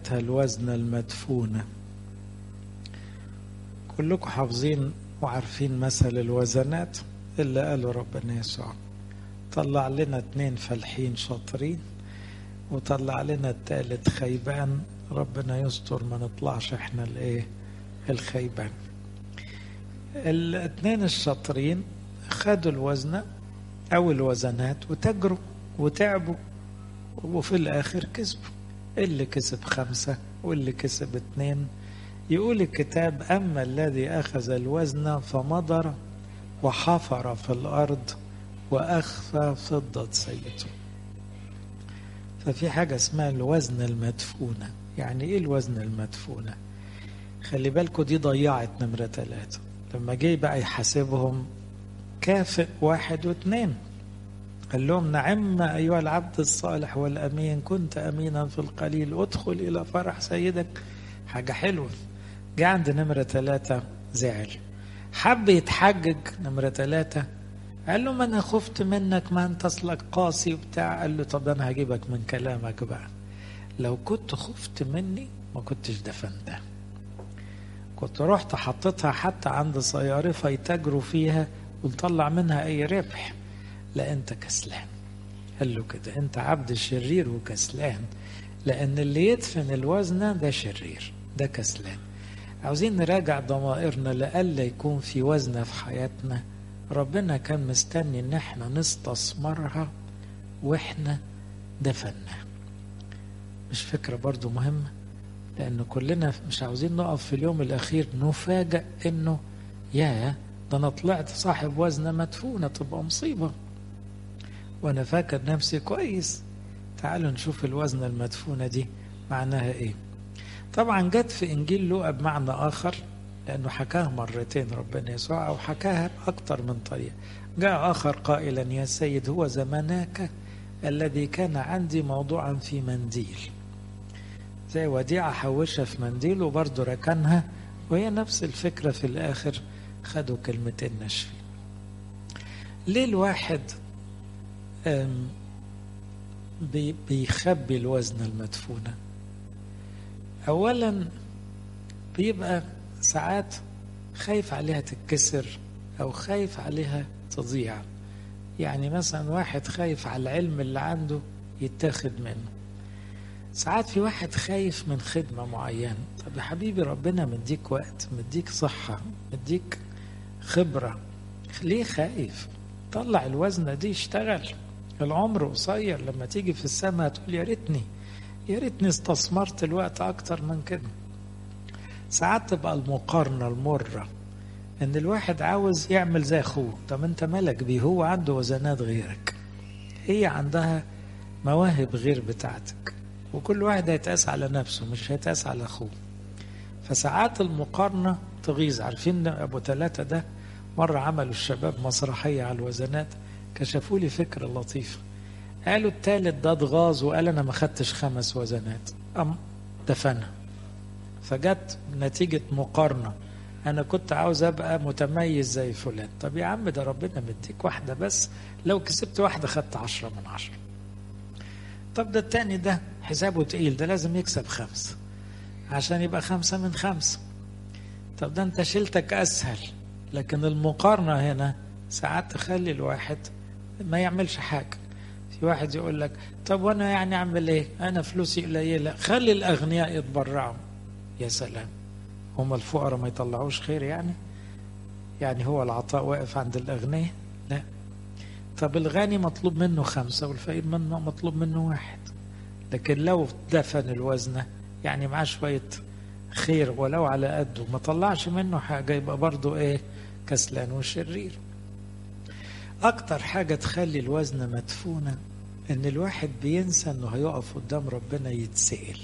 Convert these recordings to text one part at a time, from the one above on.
سميتها الوزنة المدفونة كلكم حافظين وعارفين مثل الوزنات اللي قاله ربنا يسوع طلع لنا اتنين فالحين شاطرين وطلع لنا التالت خيبان ربنا يستر ما نطلعش احنا الايه الخيبان الاتنين الشاطرين خدوا الوزنة او الوزنات وتجروا وتعبوا وفي الاخر كسبوا اللي كسب خمسة واللي كسب اتنين يقول الكتاب اما الذي اخذ الوزن فمضر وحفر في الارض واخفى فضة سيده ففي حاجة اسمها الوزن المدفونة يعني ايه الوزن المدفونة خلي بالكوا دي ضيعت نمرة ثلاثة لما جه بقى يحاسبهم كافئ واحد واثنين قال لهم نعم أيها العبد الصالح والأمين كنت أمينا في القليل ادخل إلى فرح سيدك حاجة حلوة جه عند نمرة ثلاثة زعل حب يتحجج نمرة ثلاثة قال له ما انا خفت منك ما انت اصلك قاسي وبتاع قال له طب انا هجيبك من كلامك بقى لو كنت خفت مني ما كنتش دفنتها كنت رحت حطيتها حتى عند صيارفة يتاجروا فيها ونطلع منها اي ربح لا انت كسلان قال له كده انت عبد شرير وكسلان لان اللي يدفن الوزنة ده شرير ده كسلان عاوزين نراجع ضمائرنا لألا يكون في وزنة في حياتنا ربنا كان مستني ان احنا نستثمرها واحنا دفناها مش فكرة برضو مهمة لأن كلنا مش عاوزين نقف في اليوم الأخير نفاجأ إنه يا ده أنا طلعت صاحب وزنة مدفونة تبقى مصيبة وأنا فاكر نفسي كويس تعالوا نشوف الوزنة المدفونة دي معناها إيه طبعا جت في إنجيل لوقا بمعنى آخر لأنه حكاها مرتين ربنا يسوع أو حكاها أكثر من طريقة جاء آخر قائلا يا سيد هو زمناك الذي كان عندي موضوعا في منديل زي وديعة حوشها في منديل وبرضه ركنها وهي نفس الفكرة في الآخر خدوا كلمتين نشفي ليه الواحد بيخبي الوزن المدفونة أولا بيبقى ساعات خايف عليها تتكسر أو خايف عليها تضيع يعني مثلا واحد خايف على العلم اللي عنده يتاخد منه ساعات في واحد خايف من خدمة معينة طب يا حبيبي ربنا مديك وقت مديك صحة مديك خبرة ليه خايف طلع الوزنة دي اشتغل العمر قصير لما تيجي في السماء تقول يا ريتني يا ريتني استثمرت الوقت أكتر من كده ساعات تبقى المقارنة المرة ان الواحد عاوز يعمل زي اخوه طب انت مالك بيه هو عنده وزنات غيرك هي عندها مواهب غير بتاعتك وكل واحد هيتقاس على نفسه مش هيتقاس على اخوه فساعات المقارنة تغيظ عارفين ابو ثلاثة ده مرة عملوا الشباب مسرحية على الوزنات كشفوا لي فكرة لطيفة قالوا التالت ده اتغاظ وقال انا ما خدتش خمس وزنات ام دفنها فجت نتيجة مقارنة أنا كنت عاوز أبقى متميز زي فلان طب يا عم ده ربنا مديك واحدة بس لو كسبت واحدة خدت عشرة من عشرة طب ده التاني ده حسابه تقيل ده لازم يكسب خمسة عشان يبقى خمسة من خمسة طب ده أنت شيلتك أسهل لكن المقارنة هنا ساعات تخلي الواحد ما يعملش حاجة في واحد يقول لك طب وأنا يعني أعمل إيه أنا فلوسي قليلة خلي الأغنياء يتبرعوا يا سلام هم الفقراء ما يطلعوش خير يعني يعني هو العطاء واقف عند الأغنياء لا طب الغني مطلوب منه خمسة والفقير منه مطلوب منه واحد لكن لو دفن الوزنة يعني معاه شوية خير ولو على قده ما طلعش منه حاجة يبقى برضه ايه كسلان وشرير أكتر حاجة تخلي الوزنة مدفونة إن الواحد بينسى إنه هيقف قدام ربنا يتسأل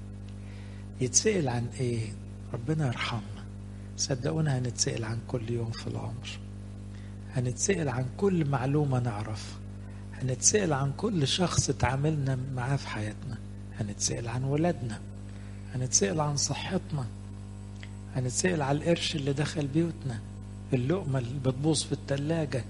يتسأل عن إيه؟ ربنا يرحمنا صدقونا هنتسأل عن كل يوم في العمر هنتسأل عن كل معلومة نعرفها هنتسأل عن كل شخص تعاملنا معاه في حياتنا هنتسأل عن ولادنا هنتسأل عن صحتنا هنتسأل على القرش اللي دخل بيوتنا اللقمة اللي بتبوظ في التلاجة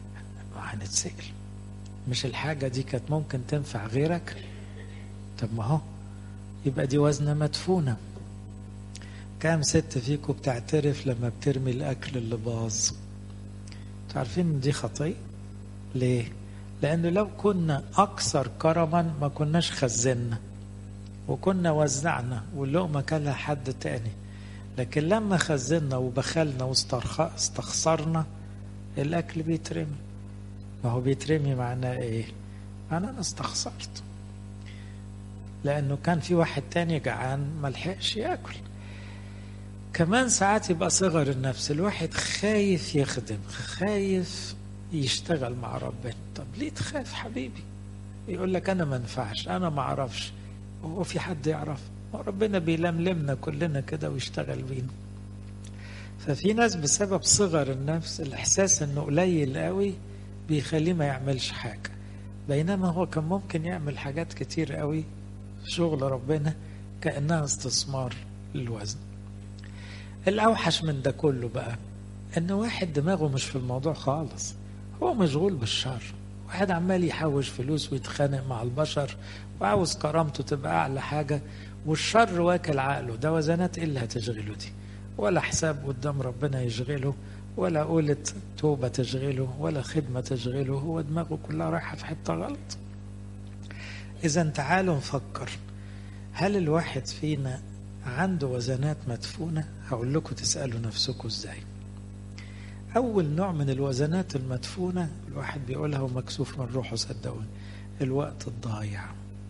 هنتسأل مش الحاجة دي كانت ممكن تنفع غيرك طب ما هو يبقى دي وزنة مدفونة كام ست فيكم بتعترف لما بترمي الأكل اللي باظ عارفين ان دي خطية ليه لأنه لو كنا أكثر كرما ما كناش خزنا وكنا وزعنا واللقمة كلها حد تاني لكن لما خزنا وبخلنا واستخسرنا الأكل بيترمي ما هو بيترمي معناه إيه؟ معناه أنا استخسرت لأنه كان في واحد تاني جعان ملحقش ياكل كمان ساعات يبقى صغر النفس الواحد خايف يخدم خايف يشتغل مع ربنا طب ليه تخاف حبيبي يقول لك انا ما انفعش انا ما اعرفش هو في حد يعرف ربنا بيلملمنا كلنا كده ويشتغل بينا ففي ناس بسبب صغر النفس الاحساس انه قليل قوي بيخليه ما يعملش حاجه بينما هو كان ممكن يعمل حاجات كتير قوي في شغل ربنا كانها استثمار للوزن الاوحش من ده كله بقى ان واحد دماغه مش في الموضوع خالص هو مشغول بالشر واحد عمال يحوش فلوس ويتخانق مع البشر وعاوز كرامته تبقى اعلى حاجه والشر واكل عقله ده وزنات ايه اللي هتشغله دي ولا حساب قدام ربنا يشغله ولا قولة توبة تشغله ولا خدمة تشغله هو دماغه كلها رايحة في حتة غلط إذا تعالوا نفكر هل الواحد فينا عنده وزنات مدفونة هقول لكم تسألوا نفسكم ازاي أول نوع من الوزنات المدفونة الواحد بيقولها ومكسوف من روحه صدقوني الوقت الضايع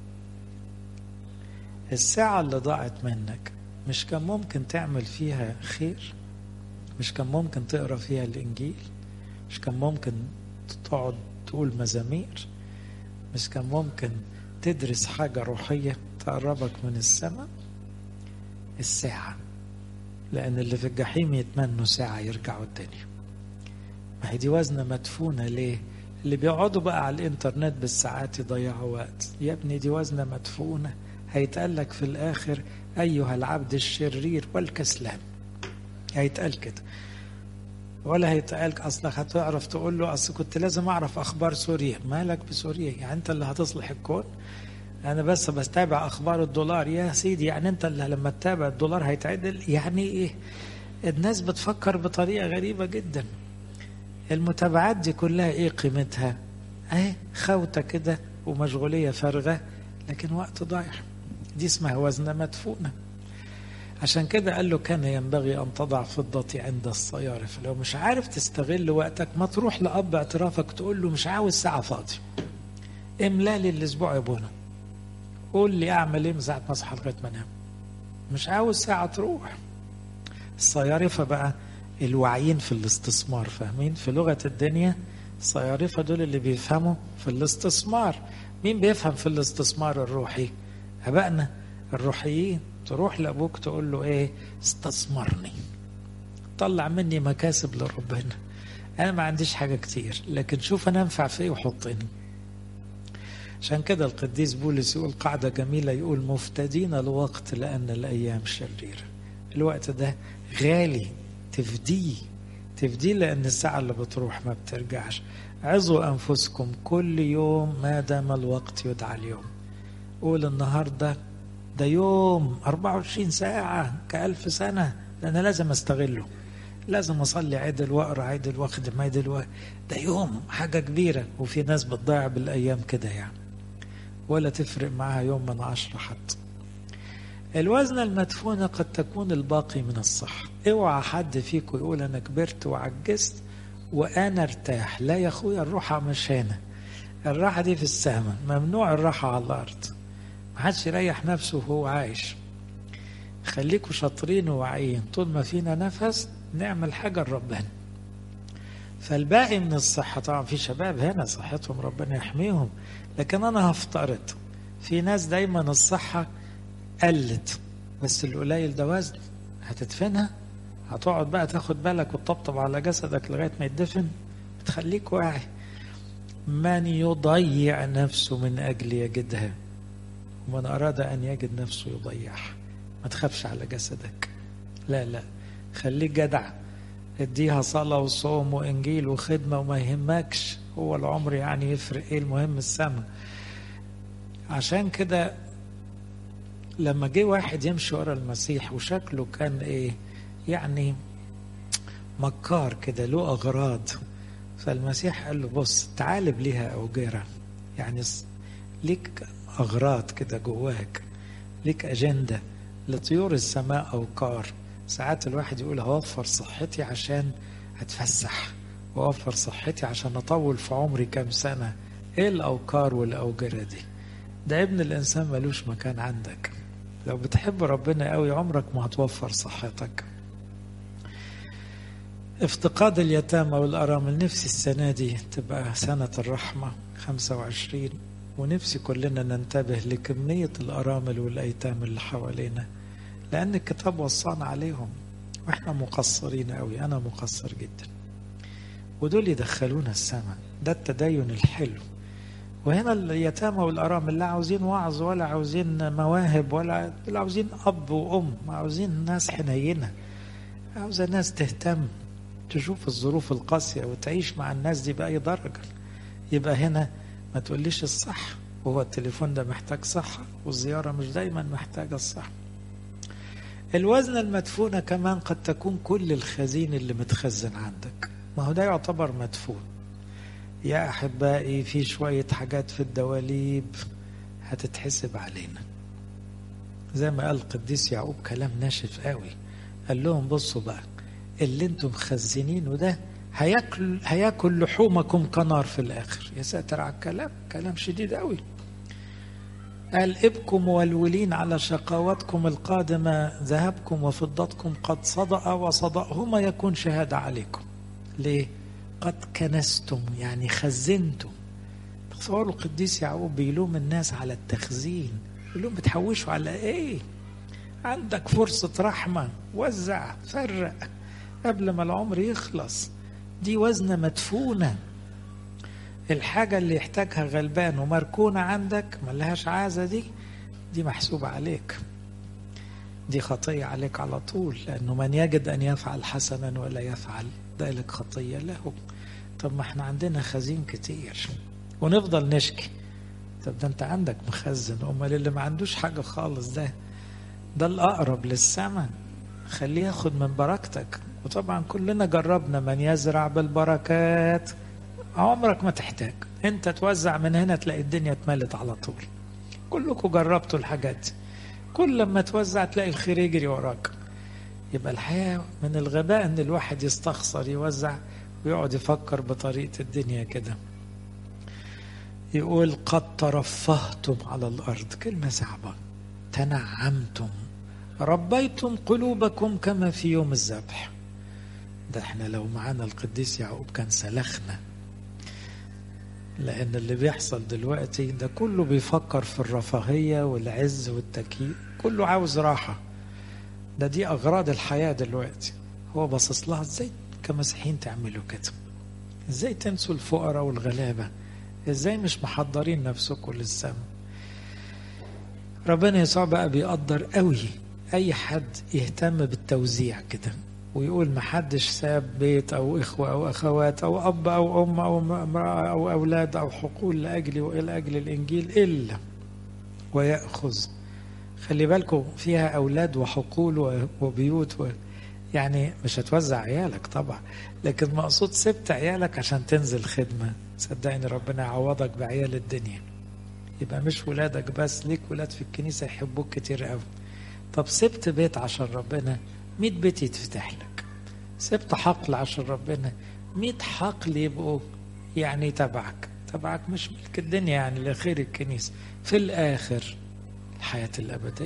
الساعة اللي ضاعت منك مش كان ممكن تعمل فيها خير مش كان ممكن تقرا فيها الإنجيل مش كان ممكن تقعد تقول مزامير مش كان ممكن تدرس حاجة روحية تقربك من السماء الساعة لأن اللي في الجحيم يتمنوا ساعة يرجعوا الدنيا ما هي دي وزنة مدفونة ليه؟ اللي بيقعدوا بقى على الإنترنت بالساعات يضيعوا وقت يا ابني دي وزنة مدفونة هيتقال لك في الآخر أيها العبد الشرير والكسلان هيتقال كده ولا هيتقال اصلك هتعرف تقول له اصل كنت لازم اعرف اخبار سوريا مالك بسوريا يعني انت اللي هتصلح الكون انا بس بتابع اخبار الدولار يا سيدي يعني انت اللي لما تتابع الدولار هيتعدل يعني ايه الناس بتفكر بطريقه غريبه جدا المتابعات دي كلها ايه قيمتها اهي خوته كده ومشغوليه فارغه لكن وقت ضايع دي اسمها وزنه مدفونه عشان كده قال له كان ينبغي أن تضع فضتي عند الصيارف لو مش عارف تستغل وقتك ما تروح لأب اعترافك تقول له مش عاوز ساعة فاضي املا لي الأسبوع يا ابونا قول لي أعمل إيه من ساعة ما أصحى لغاية ما أنام مش عاوز ساعة تروح الصيارفة بقى الواعيين في الاستثمار فاهمين في لغة الدنيا الصيارفة دول اللي بيفهموا في الاستثمار مين بيفهم في الاستثمار الروحي أبائنا الروحيين تروح لابوك تقول له ايه استثمرني طلع مني مكاسب لربنا انا ما عنديش حاجه كتير لكن شوف انا انفع في ايه وحطني عشان كده القديس بولس يقول قاعده جميله يقول مفتدين الوقت لان الايام شريره الوقت ده غالي تفديه تفديه لان الساعه اللي بتروح ما بترجعش عظوا انفسكم كل يوم ما دام الوقت يدعى اليوم قول النهارده ده يوم 24 ساعة كألف سنة ده أنا لازم أستغله لازم أصلي عدل وأقرأ عدل وأخدم عدل و... ده يوم حاجة كبيرة وفي ناس بتضيع بالأيام كده يعني ولا تفرق معاها يوم من عشرة حتى الوزنة المدفونة قد تكون الباقي من الصحة اوعى حد فيكم يقول أنا كبرت وعجزت وأنا ارتاح لا يا أخويا الروحة مش هنا الراحة دي في السماء ممنوع الراحة على الأرض محدش يريح نفسه وهو عايش خليكوا شاطرين وواعيين طول ما فينا نفس نعمل حاجة لربنا فالباقي من الصحة طبعا في شباب هنا صحتهم ربنا يحميهم لكن أنا هفترض في ناس دايما الصحة قلت بس القليل ده وزن هتدفنها هتقعد بقى تاخد بالك وتطبطب على جسدك لغاية ما يدفن بتخليك واعي من يضيع نفسه من أجل يجدها ومن أراد أن يجد نفسه يضيعها ما تخافش على جسدك لا لا خليك جدع اديها صلاة وصوم وإنجيل وخدمة وما يهمكش هو العمر يعني يفرق إيه المهم السماء عشان كده لما جه واحد يمشي ورا المسيح وشكله كان ايه يعني مكار كده له اغراض فالمسيح قال له بص تعالب ليها اوجره يعني ليك اغراض كده جواك ليك اجنده لطيور السماء اوقار ساعات الواحد يقول هوفر صحتي عشان اتفسح واوفر صحتي عشان اطول في عمري كام سنه ايه الاوقار والاوجره دي ده ابن الانسان ملوش مكان عندك لو بتحب ربنا قوي عمرك ما هتوفر صحتك افتقاد اليتامى والأرامل نفسي السنة دي تبقى سنة الرحمة 25 ونفسي كلنا ننتبه لكمية الأرامل والأيتام اللي حوالينا لأن الكتاب وصانا عليهم وإحنا مقصرين قوي أنا مقصر جدا ودول يدخلونا السماء ده التدين الحلو وهنا اليتامى والأرامل لا عاوزين وعظ ولا عاوزين مواهب ولا ولا عاوزين أب وأم عاوزين ناس حنينة عاوزة ناس تهتم تشوف الظروف القاسية وتعيش مع الناس دي بأي درجة يبقى هنا ما تقوليش الصح وهو التليفون ده محتاج صحة والزيارة مش دايما محتاجة الصح الوزن المدفونة كمان قد تكون كل الخزين اللي متخزن عندك ما هو ده يعتبر مدفون يا أحبائي في شوية حاجات في الدواليب هتتحسب علينا زي ما قال القديس يعقوب كلام ناشف قوي قال لهم بصوا بقى اللي انتم مخزنينه ده هياكل هياكل لحومكم كنار في الاخر يا ساتر على الكلام كلام شديد قوي قال ابكوا مولولين على شقاوتكم القادمة ذهبكم وفضتكم قد صدأ وصدأهما يكون شهادة عليكم ليه قد كنستم يعني خزنتم تصوروا القديس يعقوب بيلوم الناس على التخزين يقول لهم بتحوشوا على ايه عندك فرصة رحمة وزع فرق قبل ما العمر يخلص دي وزنة مدفونة الحاجة اللي يحتاجها غلبان ومركونة عندك ملهاش عازة دي دي محسوبة عليك دي خطية عليك على طول لأنه من يجد أن يفعل حسنا ولا يفعل ذلك خطية له طب ما احنا عندنا خزين كتير ونفضل نشكي طب ده انت عندك مخزن امال اللي ما عندوش حاجة خالص ده ده الأقرب للسمن خليه ياخد من بركتك وطبعا كلنا جربنا من يزرع بالبركات عمرك ما تحتاج انت توزع من هنا تلاقي الدنيا اتملت على طول كلكم جربتوا الحاجات دي كل لما توزع تلاقي الخير يجري وراك يبقى الحياة من الغباء ان الواحد يستخسر يوزع ويقعد يفكر بطريقة الدنيا كده يقول قد ترفهتم على الأرض كلمة صعبة تنعمتم ربيتم قلوبكم كما في يوم الذبح ده احنا لو معانا القديس يعقوب كان سلخنا لأن اللي بيحصل دلوقتي ده كله بيفكر في الرفاهية والعز والتكييف كله عاوز راحة ده دي أغراض الحياة دلوقتي هو باصص لها ازاي كمسيحيين تعملوا كده ازاي تنسوا الفقراء والغلابة ازاي مش محضرين نفسكم للسما ربنا يسوع بقى بيقدر قوي اي حد يهتم بالتوزيع كده ويقول محدش ساب بيت او اخوه او اخوات او اب او ام او امراه او اولاد او حقول لاجلي والى اجل الانجيل الا وياخذ خلي بالكم فيها اولاد وحقول وبيوت و يعني مش هتوزع عيالك طبعا لكن مقصود سبت عيالك عشان تنزل خدمه صدقني ربنا يعوضك بعيال الدنيا يبقى مش ولادك بس ليك ولاد في الكنيسه يحبوك كتير قوي طب سبت بيت عشان ربنا 100 بيت يتفتح لك سبت حقل عشان ربنا 100 حقل يبقوا يعني تبعك تبعك مش ملك الدنيا يعني لخير الكنيسة في الآخر الحياة الأبدية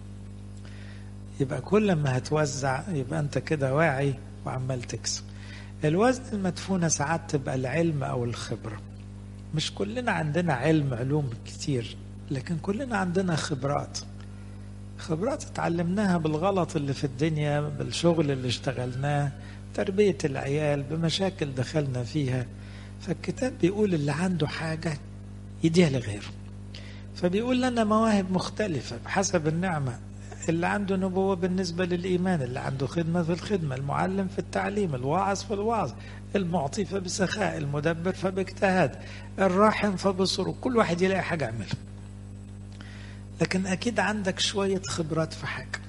يبقى كل ما هتوزع يبقى أنت كده واعي وعمال تكسب الوزن المدفونة ساعات تبقى العلم أو الخبرة مش كلنا عندنا علم علوم كتير لكن كلنا عندنا خبرات خبرات اتعلمناها بالغلط اللي في الدنيا بالشغل اللي اشتغلناه تربية العيال بمشاكل دخلنا فيها فالكتاب بيقول اللي عنده حاجة يديها لغيره فبيقول لنا مواهب مختلفة بحسب النعمة اللي عنده نبوة بالنسبة للإيمان اللي عنده خدمة في الخدمة المعلم في التعليم الواعظ في الوعظ المعطي فبسخاء المدبر فباجتهاد الراحم فبسرور كل واحد يلاقي حاجة يعملها لكن أكيد عندك شوية خبرات في حاجة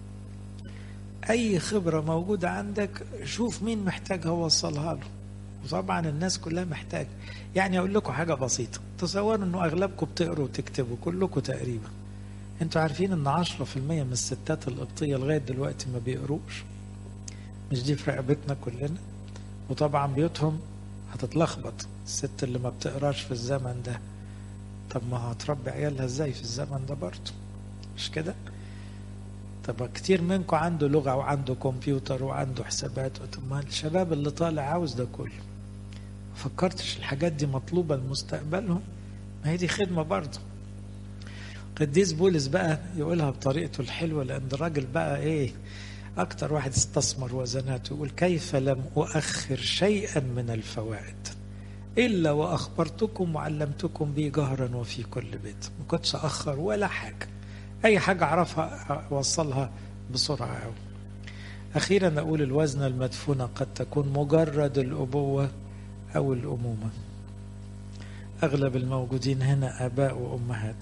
أي خبرة موجودة عندك شوف مين محتاجها وصلها له وطبعا الناس كلها محتاج يعني أقول لكم حاجة بسيطة تصوروا أنه أغلبكم بتقروا وتكتبوا كلكم تقريبا انتوا عارفين ان 10% من الستات القبطية لغاية دلوقتي ما بيقروش مش دي في رقبتنا كلنا وطبعا بيوتهم هتتلخبط الست اللي ما بتقراش في الزمن ده طب ما هتربي عيالها ازاي في الزمن ده برضه مش كده طب كتير منكم عنده لغة وعنده كمبيوتر وعنده حسابات طب ما الشباب اللي طالع عاوز ده كله فكرتش الحاجات دي مطلوبة لمستقبلهم ما هي دي خدمة برضه قديس بولس بقى يقولها بطريقته الحلوة لأن الراجل بقى إيه أكتر واحد استثمر وزناته يقول كيف لم أؤخر شيئا من الفوائد إلا وأخبرتكم وعلمتكم به جهرا وفي كل بيت ما كنتش أخر ولا حاجة أي حاجة أعرفها أوصلها بسرعة أوي أخيرا أقول الوزنة المدفونة قد تكون مجرد الأبوة أو الأمومة أغلب الموجودين هنا آباء وأمهات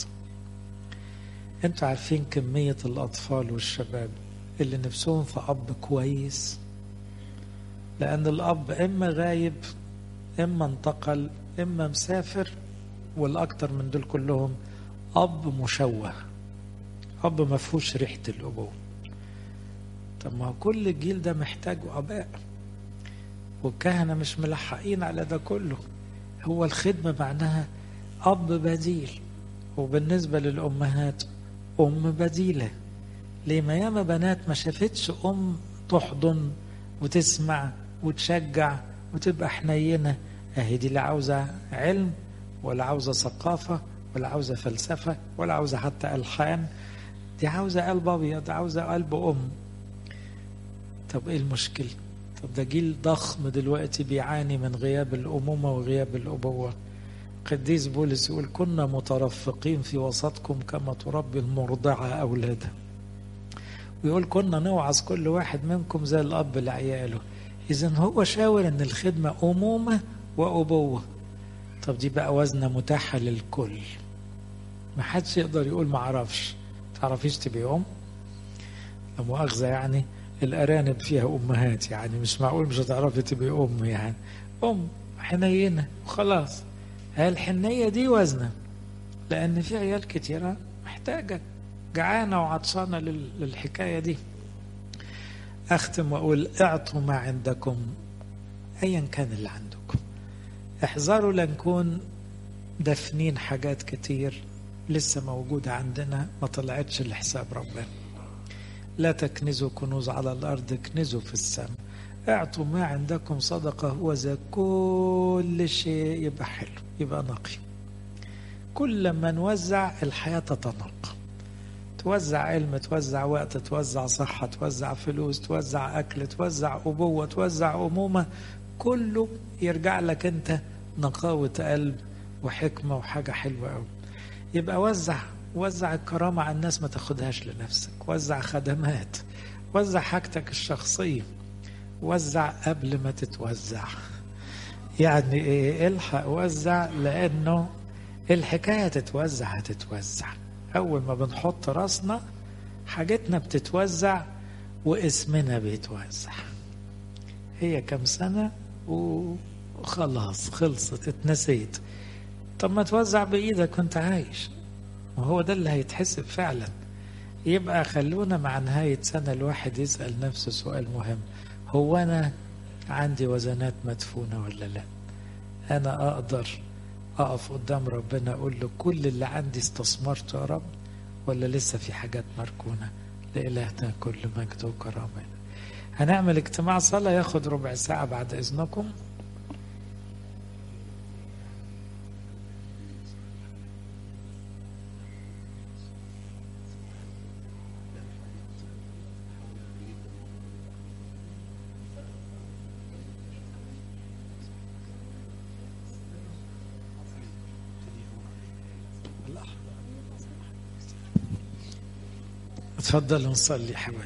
أنتوا عارفين كمية الأطفال والشباب اللي نفسهم في أب كويس لأن الأب إما غايب إما انتقل إما مسافر والأكثر من دول كلهم أب مشوه أب ما فيهوش ريحة الأبوة طب ما كل الجيل ده محتاج أباء والكهنة مش ملحقين على ده كله هو الخدمة معناها أب بديل وبالنسبة للأمهات أم بديلة ليه ما ياما بنات ما شافتش أم تحضن وتسمع وتشجع وتبقى حنينة أهي دي لا عاوزة علم ولا عاوزة ثقافة ولا عاوزة فلسفة ولا عاوزة حتى ألحان دي عاوزة قلب أبيض عاوزة قلب أم طب إيه المشكلة؟ طب ده جيل ضخم دلوقتي بيعاني من غياب الأمومة وغياب الأبوة قديس بولس يقول كنا مترفقين في وسطكم كما تربي المرضعة أولادها ويقول كنا نوعظ كل واحد منكم زي الأب لعياله إذا هو شاور أن الخدمة أمومة وأبوة طب دي بقى وزنة متاحة للكل ما حدش يقدر يقول ما عرفش تعرفيش تبقي أم لا مؤاخذة يعني الأرانب فيها أمهات يعني مش معقول مش هتعرفي تبقي أم يعني أم حنينة وخلاص الحنية دي وزنة لأن في عيال كتيرة محتاجة جعانة وعطشانة للحكاية دي أختم وأقول اعطوا ما عندكم أيا كان اللي عندكم احذروا لنكون دفنين حاجات كتير لسه موجودة عندنا ما طلعتش لحساب ربنا لا تكنزوا كنوز على الأرض اكنزوا في السماء اعطوا ما عندكم صدقة وذا كل شيء يبقى حلو يبقى نقي كل ما نوزع الحياة تتنقى توزع علم توزع وقت توزع صحة توزع فلوس توزع أكل توزع أبوة توزع أمومة كله يرجع لك أنت نقاوة قلب وحكمة وحاجة حلوة أوي يبقى وزع وزع الكرامة على الناس ما تاخدهاش لنفسك وزع خدمات وزع حاجتك الشخصية وزع قبل ما تتوزع يعني ايه الحق وزع لانه الحكايه تتوزع هتتوزع اول ما بنحط راسنا حاجتنا بتتوزع واسمنا بيتوزع هي كم سنه وخلاص خلصت اتنسيت طب ما توزع بايدك وانت عايش وهو ده اللي هيتحسب فعلا يبقى خلونا مع نهايه سنه الواحد يسال نفسه سؤال مهم هو انا عندي وزنات مدفونه ولا لا انا اقدر اقف قدام ربنا اقول له كل اللي عندي استثمرته يا رب ولا لسه في حاجات مركونه لإلهنا كل مجد وكرامه هنعمل اجتماع صلاه ياخد ربع ساعه بعد اذنكم اتفضل نصلي حبايبي